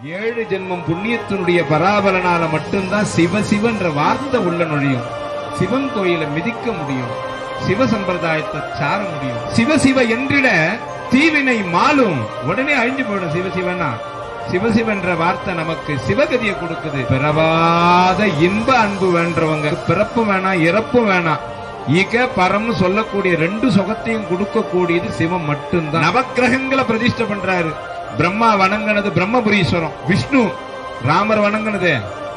ஏழு ஜென்மம் புண்ணியத்தினுடைய பராபலனால மட்டும்தான் சிவ சிவன்ற வார்த்தை உள்ள நுழையும் சிவன் கோயிலை மிதிக்க முடியும் சிவ சம்பிரதாயத்தை சார முடியும் சிவ சிவ என்றிட தீவினை மாலும் உடனே அழிஞ்சு போயிடும் சிவ சிவனா சிவசிவன்ற வார்த்தை நமக்கு சிவகதியை கொடுக்குது பிறவாத இன்ப அன்பு வேண்டவங்க பிறப்பு வேணாம் இறப்பும் வேணாம் ஈக பரம்னு சொல்லக்கூடிய ரெண்டு சுகத்தையும் கொடுக்கக்கூடியது சிவம் மட்டும்தான் நவக்கிரகங்களை பிரதிஷ்டை பண்றாரு பிரம்மா வணங்கினது பிரம்மபுரீஸ்வரம் விஷ்ணு ராமர் வணங்கினது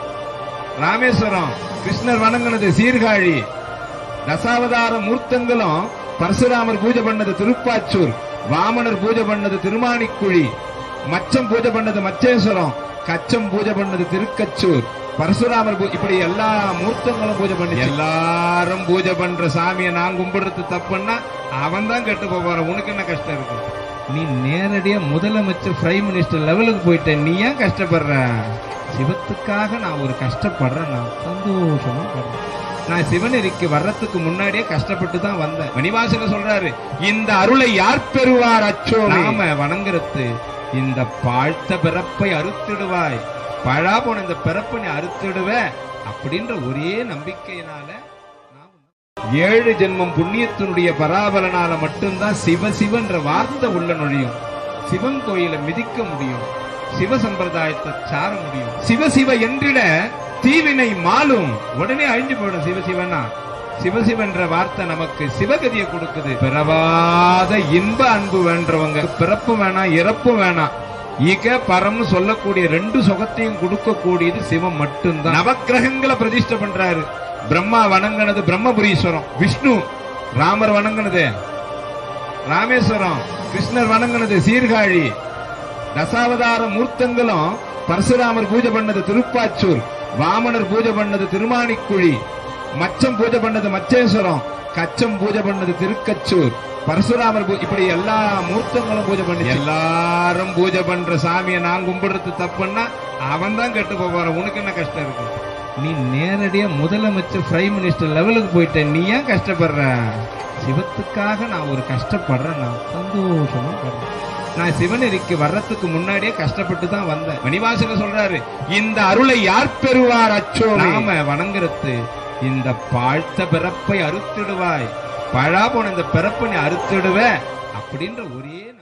ராமேஸ்வரம் கிருஷ்ணர் வணங்கினது சீர்காழி தசாவதார மூர்த்தங்களும் பரசுராமர் பூஜை பண்ணது திருப்பாச்சூர் வாமனர் பூஜை பண்ணது திருமாணிக்குழி மச்சம் பூஜை பண்ணது மச்சேஸ்வரம் கச்சம் பூஜை பண்ணது திருக்கச்சூர் பரசுராமர் பூ- இப்படி எல்லா மூர்த்தங்களும் பூஜை பண்ணி எல்லாரும் பூஜை பண்ற சாமியை நான் கும்பிடுறது தப்புன்னா அவன் தான் கெட்டு போவான் உனக்கு என்ன கஷ்டம் இருக்கு நீ நேரடியா முதலமைச்சர் பிரைம் மினிஸ்டர் லெவலுக்கு போயிட்ட நீ ஏன் கஷ்டப்படுற சிவத்துக்காக நான் ஒரு கஷ்டப்படுறேன் நான் சந்தோஷமா படுறேன் நான் சிவநெறிக்கு வர்றதுக்கு முன்னாடியே கஷ்டப்பட்டு தான் வந்தேன் மணிவாசக சொல்றாரு இந்த அருளை யார் பெறுவார் அச்சோ நாம வணங்குறது இந்த பாழ்த்த பிறப்பை அறுத்திடுவாய் பழா போன இந்த பிறப்பை நீ அறுத்திடுவ அப்படின்ற ஒரே நம்பிக்கையினால நான் ஏழு ஜென்மம் புண்ணியத்தினுடைய பராபலனால மட்டும்தான் சிவ சிவன்ற வார்த்தை உள்ள நுழையும் சிவன் கோயிலை மிதிக்க முடியும் சிவ சம்பிரதாயத்தை சார முடியும் சிவ சிவ என்றிட தீவினை மாலும் உடனே அழிஞ்சு போயிடும் சிவ சிவனா சிவசிவன்ற வார்த்தை நமக்கு சிவகதியை கொடுக்குது பிறவாத இன்ப அன்பு வேண்டவங்க பிறப்பு வேணாம் இறப்பும் வேணாம் ஈக பரம்னு சொல்லக்கூடிய ரெண்டு சுகத்தையும் கொடுக்கக்கூடியது சிவம் மட்டும்தான் நவக்கிரகங்களை பிரதிஷ்டை பண்றாரு பிரம்மா வணங்கினது பிரம்மபுரீஸ்வரம் விஷ்ணு ராமர் வணங்கினது ராமேஸ்வரம் கிருஷ்ணர் வணங்கினது சீர்காழி தசாவதார மூர்த்தங்களும் பரசுராமர் பூஜை பண்ணது திருப்பாச்சூர் வாமனர் பூஜை பண்ணது திருமாணிக்குழி மச்சம் பூஜை பண்ணது மச்சேஸ்வரம் கச்சம் பூஜை பண்ணது திருக்கச்சூர் பரசுராமர் பூ- இப்படி எல்லா மூர்த்தங்களும் பூஜை பண்ணி எல்லாரும் பூஜை பண்ற சாமியை நான் கும்பிடுறது தப்புன்னா அவன் தான் கெட்டு போவான் உனக்கு என்ன கஷ்டம் இருக்கு நீ நேரடியா முதலமைச்சர் பிரைம் மினிஸ்டர் லெவலுக்கு போயிட்ட நீ ஏன் கஷ்டப்படுற சிவத்துக்காக நான் ஒரு கஷ்டப்படுறேன் நான் சந்தோஷமா படுறேன் நான் சிவநெறிக்கு வர்றதுக்கு முன்னாடியே கஷ்டப்பட்டு தான் வந்தேன் மணிவாசக சொல்றாரு இந்த அருளை யார் பெறுவார் அச்சோ நாம வணங்குறது இந்த பாழ்த்த பிறப்பை அறுத்திடுவாய் பழா போன இந்த பிறப்பை நீ அறுத்திடுவ அப்படின்ற ஒரே